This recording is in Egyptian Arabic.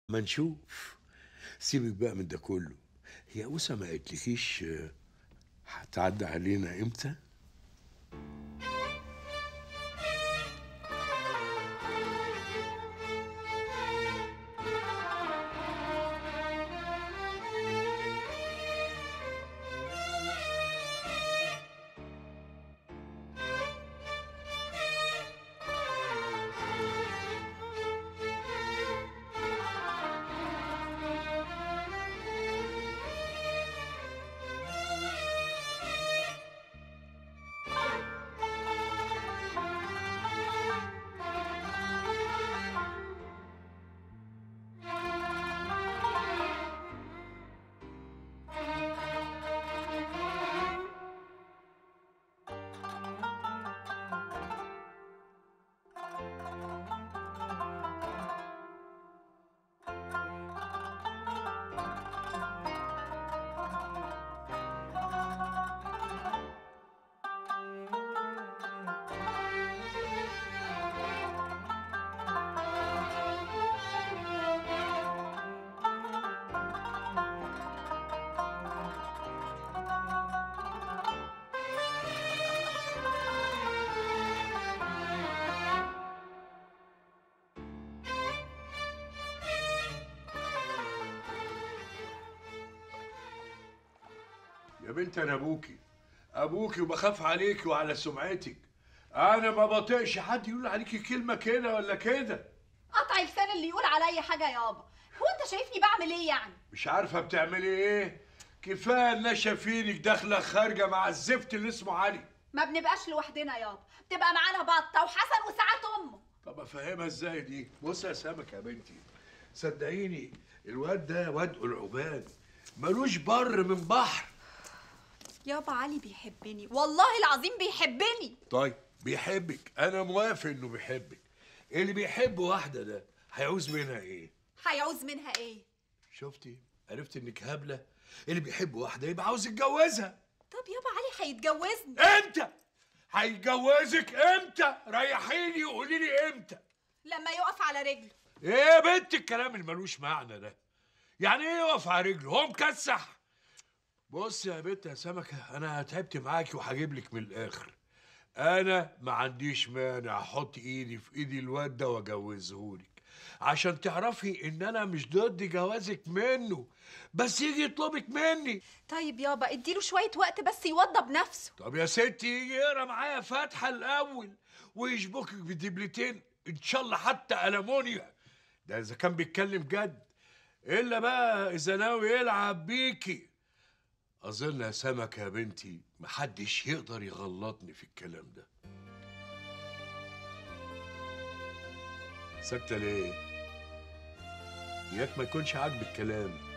ما نشوف سيبك بقى من ده كله هي أوسة ما قالتلكيش آه، هتعدي علينا امتى؟ يا بنت انا ابوكي ابوكي وبخاف عليكي وعلى سمعتك انا ما بطيقش حد يقول عليكي كلمه كده ولا كده قطع لسان اللي يقول عليا حاجه يابا هو انت شايفني بعمل ايه يعني مش عارفه بتعملي ايه كفايه ان شايفينك داخله خارجه مع الزفت اللي اسمه علي ما بنبقاش لوحدنا يابا بتبقى معانا بطه وحسن وساعات امه طب افهمها ازاي دي بص يا سمك يا بنتي صدقيني الواد ده واد العباد ملوش بر من بحر يابا علي بيحبني والله العظيم بيحبني طيب بيحبك انا موافق انه بيحبك اللي بيحب واحده ده هيعوز منها ايه هيعوز منها ايه شفتي عرفت انك هبله اللي بيحب واحده يبقى عاوز يتجوزها طب يابا علي هيتجوزني امتى هيجوزك امتى ريحيني وقولي لي امتى لما يقف على رجله ايه يا بنت الكلام اللي ملوش معنى ده يعني ايه يقف على رجله هو مكسح بص يا بنت يا سمكه انا تعبت معاكي وهجيب لك من الاخر انا ما عنديش مانع احط ايدي في ايدي الواد ده واجوزهولك عشان تعرفي ان انا مش ضد جوازك منه بس يجي يطلبك مني طيب يابا اديله شويه وقت بس يوضب نفسه طب يا ستي يجي يقرا معايا فاتحه الاول ويشبكك بدبلتين ان شاء الله حتى المونيا ده اذا كان بيتكلم جد الا بقى اذا ناوي يلعب بيكي اظن يا سمك يا بنتي محدش يقدر يغلطني في الكلام ده ساكته ليه اياك ما يكونش عاجبك الكلام